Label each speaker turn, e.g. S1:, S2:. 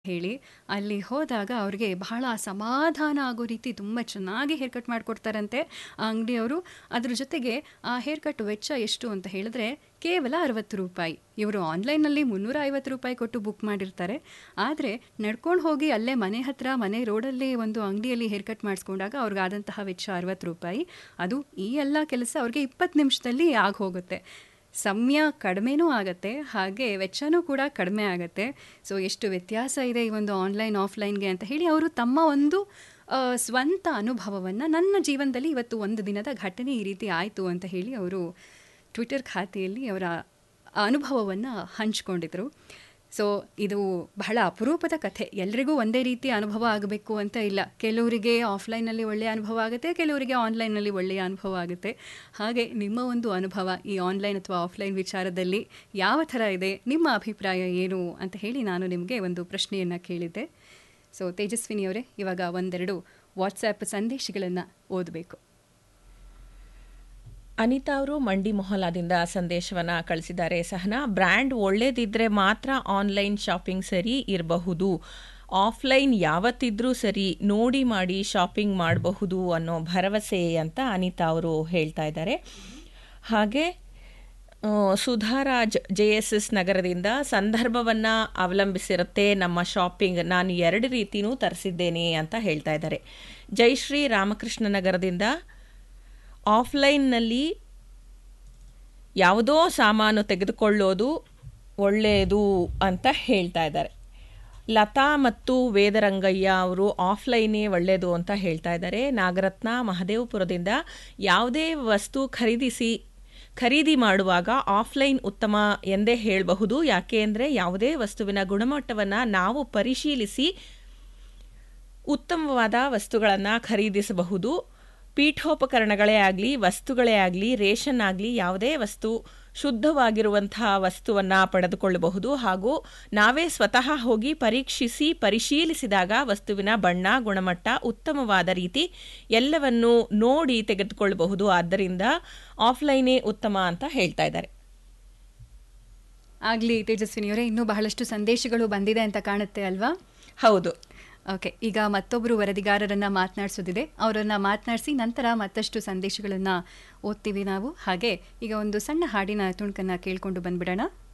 S1: ಹೇಳಿ ಅಲ್ಲಿ ಹೋದಾಗ ಅವ್ರಿಗೆ ಬಹಳ ಸಮಾಧಾನ ಆಗೋ ರೀತಿ ತುಂಬ ಚೆನ್ನಾಗಿ ಹೇರ್ ಕಟ್ ಮಾಡಿಕೊಡ್ತಾರಂತೆ ಆ ಅಂಗಡಿಯವರು ಅದ್ರ ಜೊತೆಗೆ ಆ ಹೇರ್ ಕಟ್ ವೆಚ್ಚ ಎಷ್ಟು ಅಂತ ಹೇಳಿದ್ರೆ ಕೇವಲ ಅರವತ್ತು ರೂಪಾಯಿ ಇವರು ಆನ್ಲೈನಲ್ಲಿ ಮುನ್ನೂರ ಐವತ್ತು ರೂಪಾಯಿ ಕೊಟ್ಟು ಬುಕ್ ಮಾಡಿರ್ತಾರೆ ಆದರೆ ನಡ್ಕೊಂಡು ಹೋಗಿ ಅಲ್ಲೇ ಮನೆ ಹತ್ರ ಮನೆ ರೋಡಲ್ಲಿ ಒಂದು ಅಂಗಡಿಯಲ್ಲಿ ಹೇರ್ ಕಟ್ ಮಾಡಿಸ್ಕೊಂಡಾಗ ಅವ್ರಿಗಾದಂತಹ ವೆಚ್ಚ ಅರವತ್ತು ರೂಪಾಯಿ ಅದು ಈ ಎಲ್ಲ ಕೆಲಸ ಅವ್ರಿಗೆ ಇಪ್ಪತ್ತು ನಿಮಿಷದಲ್ಲಿ ಆಗಿ ಹೋಗುತ್ತೆ ಸಮಯ ಕಡಿಮೆನೂ ಆಗುತ್ತೆ ಹಾಗೆ ವೆಚ್ಚನೂ ಕೂಡ ಕಡಿಮೆ ಆಗುತ್ತೆ ಸೊ ಎಷ್ಟು ವ್ಯತ್ಯಾಸ ಇದೆ ಈ ಒಂದು ಆನ್ಲೈನ್ ಆಫ್ಲೈನ್ಗೆ ಅಂತ ಹೇಳಿ ಅವರು ತಮ್ಮ ಒಂದು ಆ, ಸ್ವಂತ ಅನುಭವವನ್ನು ನನ್ನ ಜೀವನದಲ್ಲಿ ಇವತ್ತು ಒಂದು ದಿನದ ಘಟನೆ ಈ ರೀತಿ ಆಯಿತು ಅಂತ ಹೇಳಿ ಅವರು ಟ್ವಿಟರ್ ಖಾತೆಯಲ್ಲಿ ಅವರ ಅನುಭವವನ್ನು ಹಂಚ್ಕೊಂಡಿದ್ರು ಸೊ ಇದು ಬಹಳ ಅಪರೂಪದ ಕಥೆ ಎಲ್ರಿಗೂ ಒಂದೇ ರೀತಿ ಅನುಭವ ಆಗಬೇಕು ಅಂತ ಇಲ್ಲ ಕೆಲವರಿಗೆ ಆಫ್ಲೈನಲ್ಲಿ ಒಳ್ಳೆಯ ಅನುಭವ ಆಗುತ್ತೆ ಕೆಲವರಿಗೆ ಆನ್ಲೈನಲ್ಲಿ ಒಳ್ಳೆಯ ಅನುಭವ ಆಗುತ್ತೆ ಹಾಗೆ ನಿಮ್ಮ ಒಂದು ಅನುಭವ ಈ ಆನ್ಲೈನ್ ಅಥವಾ ಆಫ್ಲೈನ್ ವಿಚಾರದಲ್ಲಿ ಯಾವ ಥರ ಇದೆ ನಿಮ್ಮ ಅಭಿಪ್ರಾಯ ಏನು ಅಂತ ಹೇಳಿ ನಾನು ನಿಮಗೆ ಒಂದು ಪ್ರಶ್ನೆಯನ್ನು ಕೇಳಿದ್ದೆ ಸೊ ತೇಜಸ್ವಿನಿಯವರೇ ಇವಾಗ ಒಂದೆರಡು ವಾಟ್ಸ್ಆ್ಯಪ್ ಸಂದೇಶಗಳನ್ನು ಓದಬೇಕು
S2: ಅನಿತಾ ಅವರು ಮಂಡಿ ಮೊಹಲಾದಿಂದ ಸಂದೇಶವನ್ನ ಕಳಿಸಿದ್ದಾರೆ ಸಹನಾ ಬ್ರ್ಯಾಂಡ್ ಒಳ್ಳೇದಿದ್ರೆ ಮಾತ್ರ ಆನ್ಲೈನ್ ಶಾಪಿಂಗ್ ಸರಿ ಇರಬಹುದು ಆಫ್ಲೈನ್ ಯಾವತ್ತಿದ್ರೂ ಸರಿ ನೋಡಿ ಮಾಡಿ ಶಾಪಿಂಗ್ ಮಾಡಬಹುದು ಅನ್ನೋ ಭರವಸೆ ಅಂತ ಅನಿತಾ ಅವರು ಹೇಳ್ತಾ ಇದ್ದಾರೆ ಹಾಗೆ ಆ, ಸುಧಾರಾಜ್ ಜೆ ಎಸ್ ಎಸ್ ನಗರದಿಂದ ಸಂದರ್ಭವನ್ನು ಅವಲಂಬಿಸಿರುತ್ತೆ ನಮ್ಮ ಶಾಪಿಂಗ್ ನಾನು ಎರಡು ರೀತಿನೂ ತರಿಸಿದ್ದೇನೆ ಅಂತ ಹೇಳ್ತಾ ಇದ್ದಾರೆ ಜಯಶ್ರೀ ರಾಮಕೃಷ್ಣ ನಗರದಿಂದ ಆಫ್ಲೈನ್ನಲ್ಲಿ ಯಾವುದೋ ಸಾಮಾನು ತೆಗೆದುಕೊಳ್ಳೋದು ಒಳ್ಳೆಯದು ಅಂತ ಹೇಳ್ತಾ ಇದ್ದಾರೆ ಲತಾ ಮತ್ತು ವೇದರಂಗಯ್ಯ ಅವರು ಆಫ್ಲೈನೇ ಒಳ್ಳೆಯದು ಅಂತ ಹೇಳ್ತಾ ಇದ್ದಾರೆ ನಾಗರತ್ನ ಮಹದೇವಪುರದಿಂದ ಯಾವುದೇ ವಸ್ತು ಖರೀದಿಸಿ ಖರೀದಿ ಮಾಡುವಾಗ ಆಫ್ಲೈನ್ ಉತ್ತಮ ಎಂದೇ ಹೇಳಬಹುದು ಯಾಕೆ ಅಂದರೆ ಯಾವುದೇ ವಸ್ತುವಿನ ಗುಣಮಟ್ಟವನ್ನು ನಾವು ಪರಿಶೀಲಿಸಿ ಉತ್ತಮವಾದ ವಸ್ತುಗಳನ್ನು ಖರೀದಿಸಬಹುದು ಪೀಠೋಪಕರಣಗಳೇ ಆಗಲಿ ವಸ್ತುಗಳೇ ಆಗಲಿ ರೇಷನ್ ಆಗಲಿ ಯಾವುದೇ ವಸ್ತು ಶುದ್ಧವಾಗಿರುವಂತಹ ವಸ್ತುವನ್ನು ಪಡೆದುಕೊಳ್ಳಬಹುದು ಹಾಗೂ ನಾವೇ ಸ್ವತಃ ಹೋಗಿ ಪರೀಕ್ಷಿಸಿ ಪರಿಶೀಲಿಸಿದಾಗ ವಸ್ತುವಿನ ಬಣ್ಣ ಗುಣಮಟ್ಟ ಉತ್ತಮವಾದ ರೀತಿ ಎಲ್ಲವನ್ನೂ ನೋಡಿ ತೆಗೆದುಕೊಳ್ಳಬಹುದು ಆದ್ದರಿಂದ ಆಫ್ಲೈನೇ ಉತ್ತಮ ಅಂತ ಹೇಳ್ತಾ ಇದ್ದಾರೆ
S1: ಆಗಲಿ ತೇಜಸ್ವಿನಿಯವರೇ ಇನ್ನೂ ಬಹಳಷ್ಟು ಸಂದೇಶಗಳು ಬಂದಿದೆ ಅಂತ ಕಾಣುತ್ತೆ ಅಲ್ವಾ
S2: ಹೌದು
S1: ಓಕೆ ಈಗ ಮತ್ತೊಬ್ಬರು ವರದಿಗಾರರನ್ನ ಮಾತನಾಡಿಸೋದಿದೆ ಅವರನ್ನ ಮಾತನಾಡಿಸಿ ನಂತರ ಮತ್ತಷ್ಟು ಸಂದೇಶಗಳನ್ನು ಓದ್ತೀವಿ ನಾವು ಹಾಗೆ ಈಗ ಒಂದು ಸಣ್ಣ ಹಾಡಿನ ತುಣುಕನ್ನು ಕೇಳ್ಕೊಂಡು ಬಂದ್ಬಿಡೋಣ